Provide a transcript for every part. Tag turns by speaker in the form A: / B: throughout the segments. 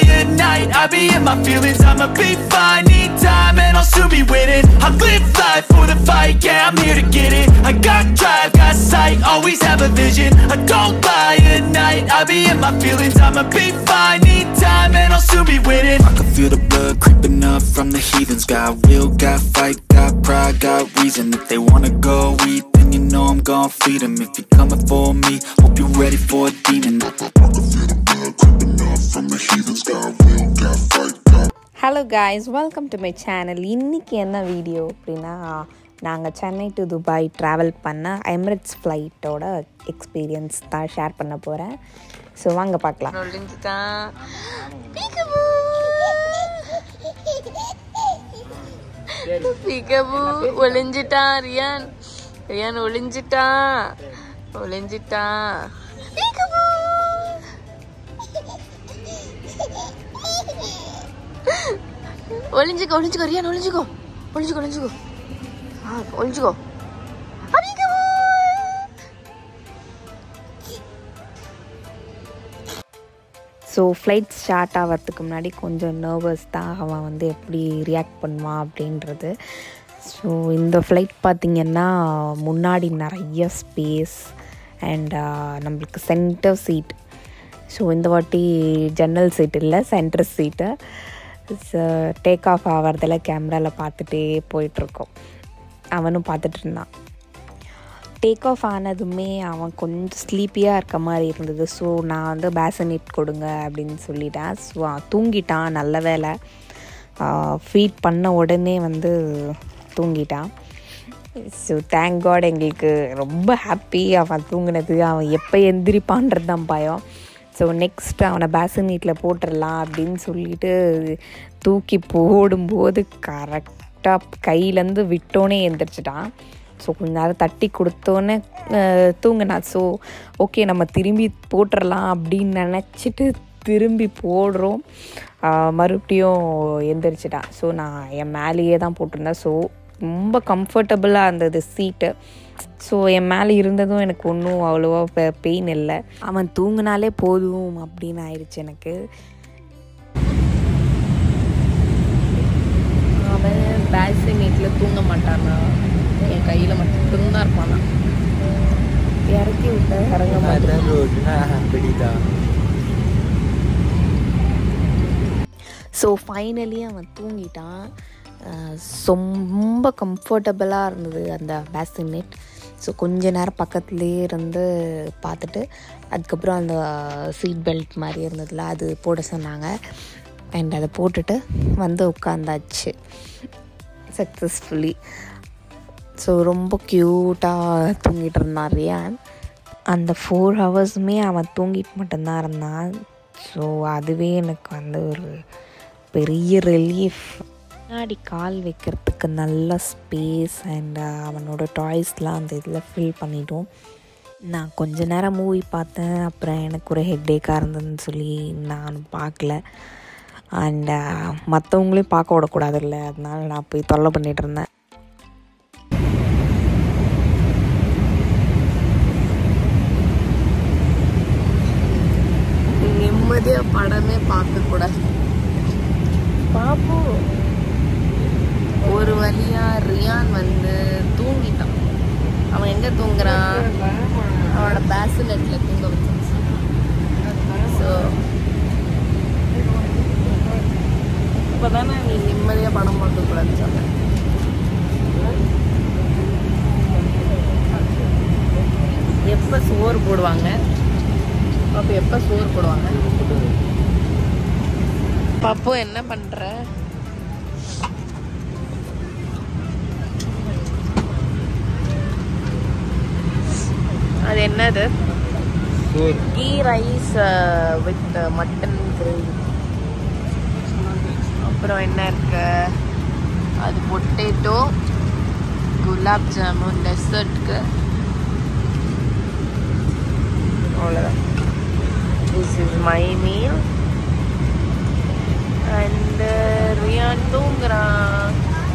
A: at night I be in my feelings, I'ma be fine Need time and I'll soon be winning I live life for the fight, yeah I'm here to get it I got drive, got sight, always have a vision I don't lie at night, I be in my feelings I'ma be fine, need time and I'll soon be winning I can feel the blood creeping up from the heathens Got will, got fight, got pride, got reason If they wanna go eat, then you know I'm gon' feed them If you're coming for me, hope you're ready for a demon
B: hello guys welcome to my channel இன்றைக்கி என்ன video அப்படின்னா நாங்கள் Chennai to Dubai travel பண்ண Emirates ஃப்ளைட்டோட experience தான் share பண்ண போகிறேன் so வாங்க பார்க்கலாம்
C: ஒளிஞ்சுட்டான் பிகபு ஒளிஞ்சிட்டான் ரியான் ரியான் ஒளிஞ்சிட்டான் ஒளிஞ்சிட்டான் Peekaboo. ஒளிஞ்சுக்கோ ஒளிஞ்சுக்கோ ரியான் ஒளிஞ்சுக்கோ ஒளிஞ்சுக்கோ ஒளிஞ்சுக்கோ ஆ ஒளிஞ்சுக்கோ ஆ, peekaboo.
B: ஸோ ஃப்ளைட் ஸ்டார்ட் ஆகிறதுக்கு முன்னாடி கொஞ்சம் நர்வஸ் தான் அவன் வந்து எப்படி ரியாக்ட் பண்ணுவான் அப்படின்றது ஸோ இந்த ஃப்ளைட் பார்த்திங்கன்னா முன்னாடி நிறைய ஸ்பேஸ் அண்ட் நம்மளுக்கு சென்டர் சீட் ஸோ இந்த வாட்டி ஜன்னல் சீட் இல்லை சென்டர் சீட்டு டேக் ஆஃப் ஆகிறதில் கேமராவில் பார்த்துட்டே போயிட்டுருக்கோம் அவனும் பார்த்துட்டு இருந்தான் டேக் ஆஃப் ஆனதுமே அவன் கொஞ்சம் ஸ்லீப்பியாக இருக்க மாதிரி இருந்தது ஸோ நான் வந்து பேசனிட் கொடுங்க அப்படின்னு சொல்லிட்டேன் ஸோ அவன் தூங்கிட்டான் நல்ல வேலை ஃபீட் பண்ண உடனே வந்து தூங்கிட்டான் ஸோ தேங்க் காட் எங்களுக்கு ரொம்ப ஹாப்பி அவன் தூங்கினது அவன் எப்போ எந்திரிப்பான்றது தான் பயம் ஸோ நெக்ஸ்ட் அவனை பேசனீட்டில் போட்டுடலாம் அப்படின்னு சொல்லிட்டு தூக்கி போடும்போது கரெக்டாக கையிலேருந்து விட்டோன்னே எந்திரிச்சிட்டான் ஸோ கொஞ்ச நேரம் தட்டி கொடுத்தோன்னே தூங்கினான் ஸோ ஓகே நம்ம திரும்பி போட்டுடலாம் அப்படின்னு நினச்சிட்டு திரும்பி போடுறோம் ஆஹ் மறுபடியும் எந்திரிச்சிட்டான் ஸோ நான் என் மேலேயே தான் போட்டிருந்தேன் ஸோ ரொம்ப கம்ஃபர்டபுளாக இருந்தது சீட்டு ஸோ என் மேலே இருந்ததும் எனக்கு ஒன்றும் அவ்வளோவா பெயின் இல்லை அவன் தூங்கினாலே போதும் அப்படின்னு ஆயிடுச்சு எனக்கு
C: அவன் பேல்சனேட்டில் தூங்க மாட்டானா என் கையில் மட்டும்தான் இருப்பானா
B: இறக்கி விட்ட இறங்க மாட்டேன் ஸோ ஃபைனலி அவன் தூங்கிட்டான் அஹ் ரொம்ப கம்ஃபர்டபுளாக இருந்தது அந்த பேசினெட் ஸோ கொஞ்ச நேரம் பக்கத்துலேயே இருந்து பார்த்துட்டு அதுக்கப்புறம் அந்த சீட் பெல்ட் மாதிரி இருந்ததுல அது போட சொன்னாங்க அண்ட் அதை போட்டுட்டு வந்து உட்காந்தாச்சு சக்ஸஸ்ஃபுல்லி ஸோ ரொம்ப க்யூட்டாக தூங்கிட்டு இருந்தான் ரியான் அந்த ஃபோர் ஹவர்ஸுமே அவன் தூங்கிட்டு மட்டும்தான் இருந்தான் ஸோ அதுவே எனக்கு வந்து ஒரு பெரிய ரிலீஃப் முன்னாடி கால் வைக்கிறதுக்கு நல்ல ஸ்பேஸ் அண்ட் அவனோட டாய்ஸ்லாம் அந்த இதில் ஃபில் பண்ணிட்டோம் நான் கொஞ்ச நேரம் மூவி பார்த்தேன் அப்புறம் எனக்கு ஒரு ஹெட்டேக்காக இருந்ததுன்னு சொல்லி நான் பார்க்கல அண்ட் மற்றவங்களையும் பார்க்க விடக்கூடாதுல்ல அதனால நான் போய் தொல்லை பண்ணிகிட்டு இருந்தேன்
C: நிம்மதியாக படமே பார்க்கக்கூடாது பாப்போம் ஒரு வழியா ரியான் வந்து தூங்கிட்டான் அவன் எங்க தூங்குறான் அவனோட பேசினெட்ல தூங்க வச்சான் ஸோ இப்போதானே நீ நிம்மதியாக படம் பார்க்கக்கூடாதுன்னு சொன்னேன் எப்போ சோறு போடுவாங்க அப்போ எப்போ சோறு போடுவாங்க பாப்பு என்ன பண்ற அது என்னது ghee rice with mutton gravy அப்புறம் என்ன இருக்கு அது பொட்டேட்டோ குலாப் ஜாமுன் டெசர்ட்க்கு அவ்வளோதான் this is my meal and Ryan தூங்குறான்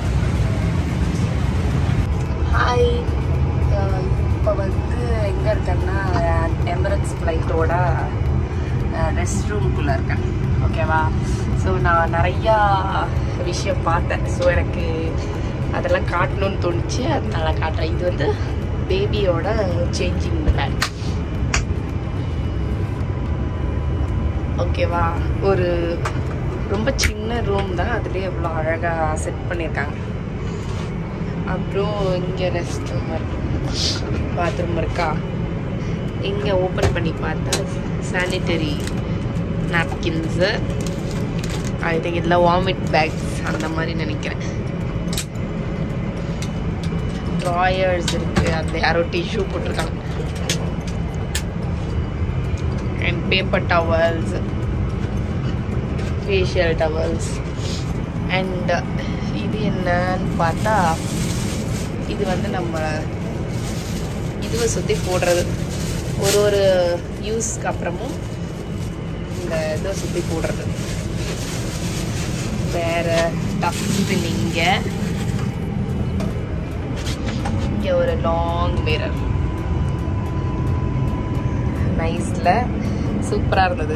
C: ஹாய் இப்போ வந்து எங்கே இருக்கேன்னா எமிரேட்ஸ் ஃப்ளைட்டோட
B: ரெஸ்ட் ரூம்குள்ளே இருக்கேன் ஓகேவா ஸோ நான் நிறையா விஷயம் பார்த்தேன் ஸோ எனக்கு அதெல்லாம் காட்டணும்னு தோணுச்சு அதனால காட்டுறேன் இது வந்து பேபியோட சேஞ்சிங் பேக் ஓகேவா ஒரு ரொம்ப சின்ன ரூம் தான் அதுலேயே எவ்வளோ அழகாக செட் பண்ணியிருக்காங்க அப்புறம் இங்கே ரெஸ்ட் ரூம் பாத்ரூம் இருக்கா இங்கே ஓப்பன் பண்ணி பார்த்தா சானிட்டரி நாப்கின்ஸு ஐ திங்க் இதில் வாமிட் பேக்ஸ் அந்த மாதிரி நினைக்கிறேன் ட்ராயர்ஸ் இருக்குது அதில் யாரோ டிஷ்யூ போட்டிருக்காங்க and paper towels facial towels and இது என்னன்னு பார்த்தா இது வந்து நம்ம இதுவை சுற்றி போடுறது ஒரு ஒரு யூஸ்க்கு அப்புறமும் இந்த இதை சுற்றி போடுறது வேற டஸ்ட்பின் இங்கே இங்கே ஒரு லாங் மிரர் நைஸில் சூப்பராக இருந்தது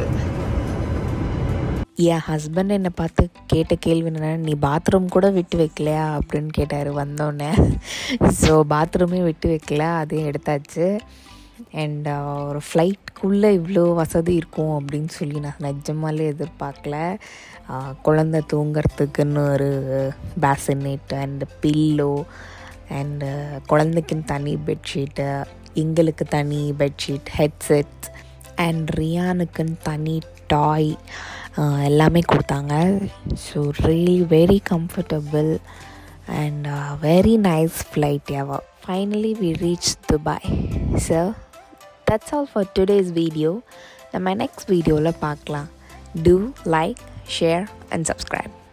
B: என் ஹஸ்பண்ட் என்னை பார்த்து கேட்ட கேள்வி என்னென்னா நீ பாத்ரூம் கூட விட்டு வைக்கலையா அப்படின்னு கேட்டார் வந்தோடனே ஸோ பாத்ரூமே விட்டு வைக்கல அதையும் எடுத்தாச்சு அண்ட் ஒரு ஃப்ளைட்குள்ளே இவ்வளோ வசதி இருக்கும் அப்படின்னு சொல்லி நான் நிஜமாலே எதிர்பார்க்கல ஆஹ், குழந்தை தூங்குறதுக்குன்னு ஒரு பேசனேட் அண்ட் பில்லோ அண்டு குழந்தைக்குன்னு தனி பெட்ஷீட்டு எங்களுக்கு தனி பெட்ஷீட் ஹெட்செட் அண்ட் ரியானுக்குன்னு தனி டாய் எல்லாமே கொடுத்தாங்க so really very comfortable and very nice flight ever finally we reach Dubai so that's all for today's video நம்ம நெக்ஸ்ட் வீடியோவில் பார்க்கலாம் do like share and subscribe